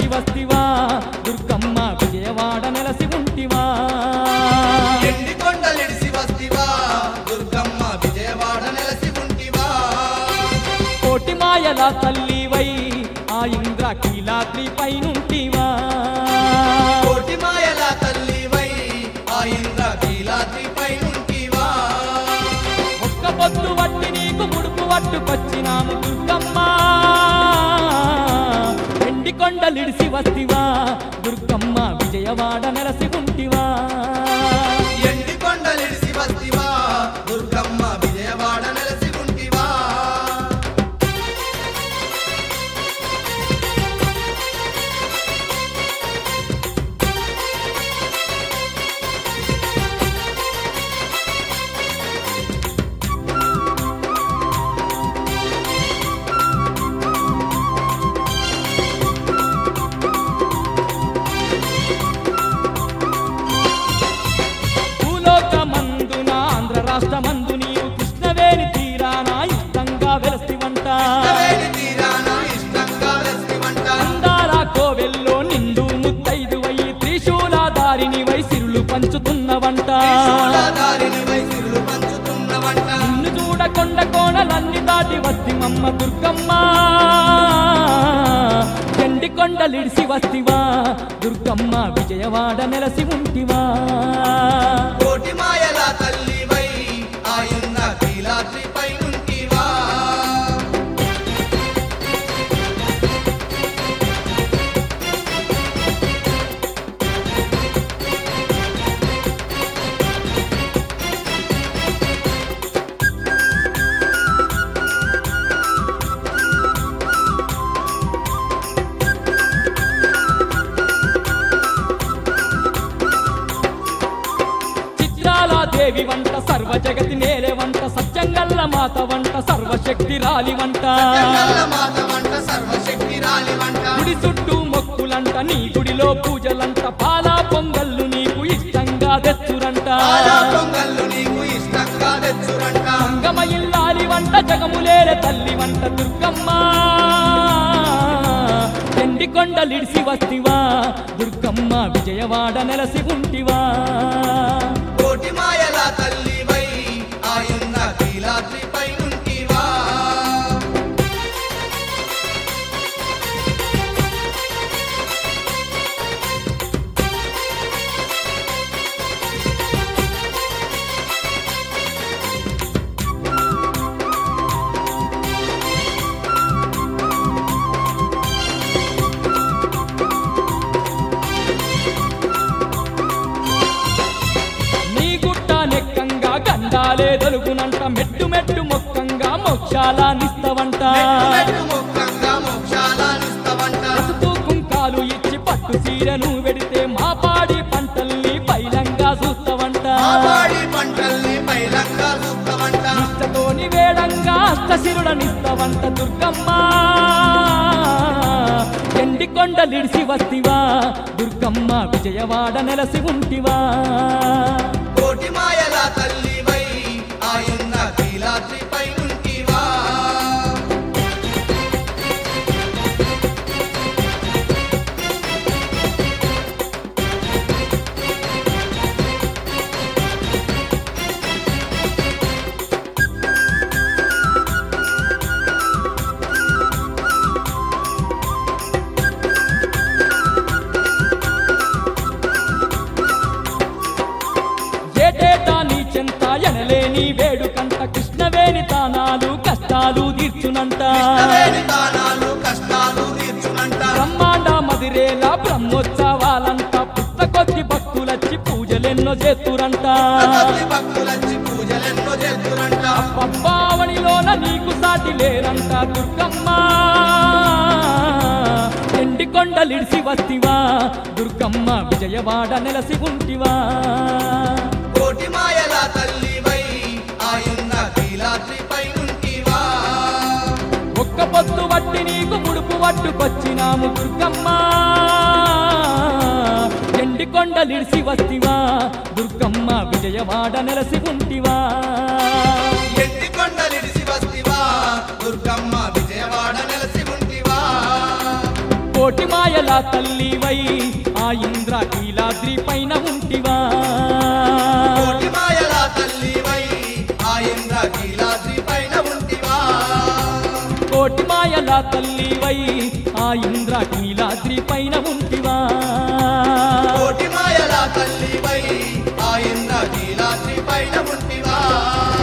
వస్తివా దుర్గమ్మ విజయవాడ నెలసి ఉంటివా ఎండి కొండలిడిసి వస్తివా దుర్గమ్మ విజయవాడ నెలసి ఉంటివా కోటి మాయల తల్లివై ఆ ఇంద్ర కీలాద్రి పైనుంటివా కోటి మాయల తల్లివై ఆ ఇంద్ర కీలాద్రి పైనుంటివా ఒక్క పొద్దు వట్టి నీకు ముడుపు పట్టుకొచ్చినాము దుర్గమ్మ ఎండి కొండలిడిసి వస్తివా దుర్గమ్మ విజయవాడ నెలసి ఉంటివా ఎండి కొండలిడిసి వస్తివా దుర్గమ్మ విజయవాడ నెలసి ఉంటివా భూలోకమందున ఆంధ్ర రాష్ట్రమందు నీవు కృష్ణవేణి తీరాన ఇష్టంగా వెలసివంట వేడి తీరాన ఇష్టంగా వెస్తివంట అందాల కోవెల్లో నిండు ముత్తైదువయ్యి త్రిశూలాధారిని వైసిరులు పంచుతున్నవంట దారిని వైసిరులు పంచుతున్నవంట నిన్ను చూడకొండ కోణలన్నీ దాటి వస్తిమమ్మ దుర్గమ్మ ఎండి కొండలిడిసి వస్తివా దుర్గమ్మ విజయవాడ నెలసి ఉంటివా కోటి మాయల తల్లివై ఆ ఇంద్ర కీలాద్రి పైనుంటివా చిత్రాల దేవి వంట సర్వ జగతి నేలే వంట సత్యంగల్ల మాత వంట సర్వశక్తి రాలి వంట జగల్ల మాత వంట సర్వశక్తి రాలి వంట గుడి చుట్టూ మొక్కులంట నీ గుడిలో పూజలంట పాలా పొంగళ్ళు నీకు ఇష్టంగా తెచ్చురంట పాలా పొంగళ్ళు నీకు ఇష్టంగా తెచ్చురంట గమ ఇల్లాలి వంట జగములేల తల్లి వంట దుర్గమ్మ ఎండి కొండలిడిసి వస్తివా దుర్గమ్మ విజయవాడ నెలసి ఉంటివా కోటి మాయల తల్లివై ఆ ఇంద్ర కీలాద్రి పైనుంటివా నీ గుట్ట నెక్కంగా గండాలే దొలుకునంట మెట్టు మెట్టు మొక్కంగా మోక్షాల నిస్తవంట మెట్టు ముఖంగా మోక్షాలనిస్తవంట పసుపు కుంకాలు ఇచ్చి పట్టు సీరను వెడితే మా పాడి పంటల్ని పైలంగా చూస్తవంట ఆవాడి పంటల్ని పైలంగా చూస్తవంట ఇష్టతోని వేడంగా అష్టశిరుడనిస్తవంట దుర్గమ్మ ఎండి కొండలిడిసి వస్తివా దుర్గమ్మ విజయవాడ నెలసి ఉంటివా కోటి మాయల తల్లివై ఆ ఇంద్ర కీలాద్రి పైనుంటివా ఏటేటా నీ చెంత ఎనలేని వేడుకంట కృష్ణవేణి తానాలు కష్టాలు తీర్చునంట కష్టలేని దానాలు కష్టాలు తీర్చునంట బ్రహ్మాండ మదిరేల బ్రహ్మోత్సవాలంట పుస్తకొద్ది భక్తులచ్చి పూజలెన్నో చేతురంట భక్తి భక్తులచ్చి పూజలెన్నో చేతురంట పబ్బావణిలోన నీకు సాటి లేరంట దుర్గమ్మ ఎండి కొండలిడిసి వస్తివా దుర్గమ్మ విజయవాడ నెలసి ఉంటివా కోటి మాయల తల్లివై ఆ ఇంద్ర కీలాద్రి పైనుంటివా ఒక్క పొద్దు వట్టి నీకు ముడుపు పట్టుకొచ్చినాము దుర్గమ్మ ఎండి కొండలిడిసి వస్తివా దుర్గమ్మ విజయవాడ నెలసి ఉంటివా ఎట్టి కొండలిడిసి వస్తివా దుర్గమ్మ విజయవాడ నెలసి ఉంటివా కోటి మాయ మాయల తల్లివై ఆ ఇంద్రకీలాద్రి పైన ఉంటివా కోటి మాయల తల్లివై ఆ ఇంద్రకీలాద్రి పైన ఉంటివా కోటి మాయల తల్లివై ఆ ఇంద్రకీలాద్రి పైన ఉంటివా కోటి మాయల తల్లివై ఆ ఇంద్రకీలాద్రి పైన ఉంటివా